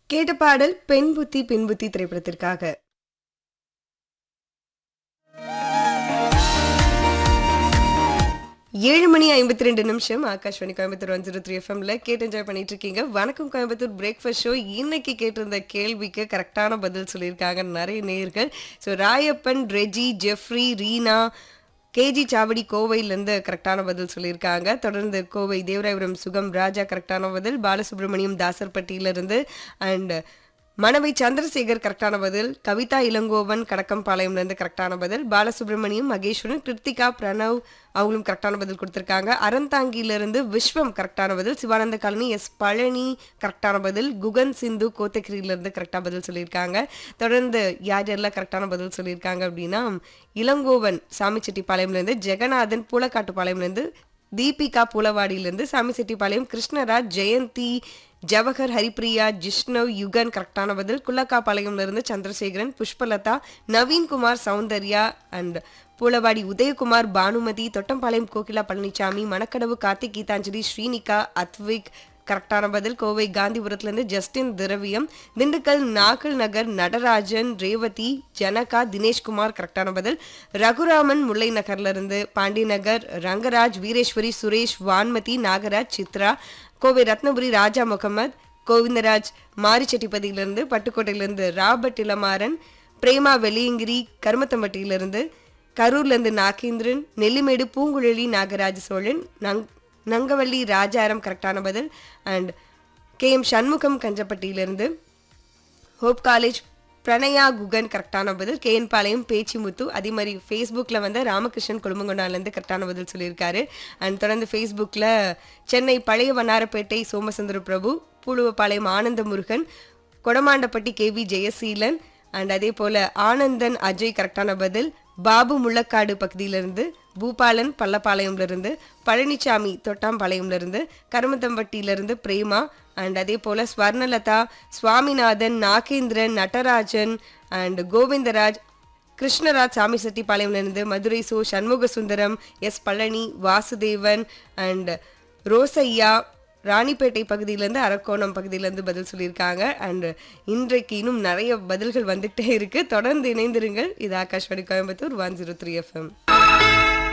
கேட்ட பாடல் பெண் புத்தி பெண் புத்தி திரைப்படத்திற்காக ஏழு மணி ஐம்பத்தி ரெண்டு நிமிஷம் Akashvani Coimbatore one zero three எஃப்எம்ல கேட்டு என்ஜாய் பண்ணிட்டு இருக்கீங்க வணக்கம் கோயம்புத்தூர் பிரேக்ஃபாஸ்ட் ஷோ இன்னைக்கு கேட்டிருந்த கேள்விக்கு கரெக்டான பதில் சொல்லியிருக்காங்க நிறைய நேர்கள் ஸோ ராயப்பன் ரெஜி ஜெஃப்ரி ரீனா கேஜி சாவடி கோவையிலேருந்து கரெக்டான பதில் சொல்லியிருக்காங்க தொடர்ந்து கோவை தேவராயபுரம் சுகம் ராஜா கரெக்டான பதில் பாலசுப்ரமணியம் தாசர்பட்டியிலிருந்து அண்ட் மணவை சந்திரசேகர் கரெக்டான பதில் கவிதா இளங்கோவன் கடக்கம்பாளையம்லேருந்து கரெக்டான பதில் பாலசுப்ரமணியம் மகேஸ்வரன் கிருத்திகா பிரணவ் அவங்களும் கரெக்டான பதில் கொடுத்துருக்காங்க அறந்தாங்கியிலிருந்து விஸ்வம் கரெக்டான பதில் சிவானந்த காலனி எஸ் பழனி கரெக்டான பதில் குகன் சிந்து கோத்தகிரியிலேருந்து கரெக்டாக பதில் சொல்லியிருக்காங்க தொடர்ந்து யார் யாரெல்லாம் கரெக்டான பதில் சொல்லியிருக்காங்க அப்படின்னா இளங்கோவன் சாமிச்செட்டிப்பாளையம்லேருந்து ஜெகநாதன் பூலக்காட்டுப்பாளையம்லேருந்து தீபிகா புலவாடியிலேருந்து சாமிசெட்டிப்பாளையம் கிருஷ்ணராஜ் ஜெயந்தி ஜவஹர் ஹரிப்ரியா ஜிஷ்ணவ் யுகன் கரெக்டான பதில் குள்ளக்காப்பாளையம்ல இருந்து சந்திரசேகரன் புஷ்பலதா நவீன்குமார் சௌந்தர்யா அண்ட் பூலவாடி உதயகுமார் பானுமதி தொட்டம்பாளையம் கோகிலா பழனிசாமி மணக்கடவு கார்த்திக் கீதாஞ்சலி ஸ்ரீனிகா அத்விக் கரெக்டான பதில் கோவை காந்திபுரத்துலேருந்து ஜஸ்டின் திரவியம் திண்டுக்கல் நாகல் நகர் நடராஜன் ரேவதி ஜனகா தினேஷ்குமார் கரெக்டான பதில் ரகுராமன் முல்லை நகர்ல இருந்து பாண்டி நகர் ரங்கராஜ் வீரேஸ்வரி சுரேஷ் வான்மதி நாகராஜ் சித்ரா கோவை ரத்னபுரி ராஜா முகமது கோவிந்தராஜ் மாரிச்செட்டிப்பதியிலிருந்து பட்டுக்கோட்டையிலிருந்து ராபர்ட் இளமாறன் பிரேமா வெளியங்கிரி கருமத்தம்பட்டியிலிருந்து கரூர்லேருந்து நாகேந்திரன் நெல்லிமேடு பூங்குழலி நாகராஜ சோழன் நங் நங்கவள்ளி ராஜாரம் கரெக்டான பதில் அண்ட் கே எம் சண்முகம் கஞ்சப்பட்டியிலிருந்து ஹோப் காலேஜ் பிரணயா குகன் கரெக்டான பதில் கேஎன் பாளையம் பேச்சிமுத்து அதே மாதிரி ஃபேஸ்புக்கில் வந்து ராமகிருஷ்ணன் குடும்பங்கொண்டாலேருந்து கரெக்டான பதில் சொல்லியிருக்காரு அண்ட் தொடர்ந்து ஃபேஸ்புக்கில் சென்னை பழைய வண்ணாரப்பேட்டை சோமசுந்தர பிரபு பூலுவப்பாளையம் ஆனந்த முருகன் கொடமாண்டப்பட்டி கேவி ஜெயசீலன் அண்ட் அதே போல் ஆனந்தன் அஜய் கரெக்டான பதில் பாபு முள்ளக்காடு பகுதியிலிருந்து பூபாலன் பள்ளப்பாளையம்லேருந்து பழனிசாமி தொட்டாம்பாளையம்லேருந்து கருமத்தம்பட்டியிலிருந்து பிரேமா அண்ட் அதே போல் ஸ்வர்ணலதா சுவாமிநாதன் நாகேந்திரன் நடராஜன் அண்ட் கோவிந்தராஜ் கிருஷ்ணராஜ் சாமி செட்டிப்பாளையம்லேருந்து மதுரை சோ சண்முக சுந்தரம் எஸ் பழனி வாசுதேவன் அண்ட் ரோசையா ராணிப்பேட்டை பகுதியிலேருந்து அரக்கோணம் பகுதியிலேருந்து பதில் சொல்லியிருக்காங்க அண்ட் இன்றைக்கு இன்னும் நிறைய பதில்கள் வந்துகிட்டே இருக்கு தொடர்ந்து இணைந்திருங்கள் இது Akashvani Coimbatore one zero three FM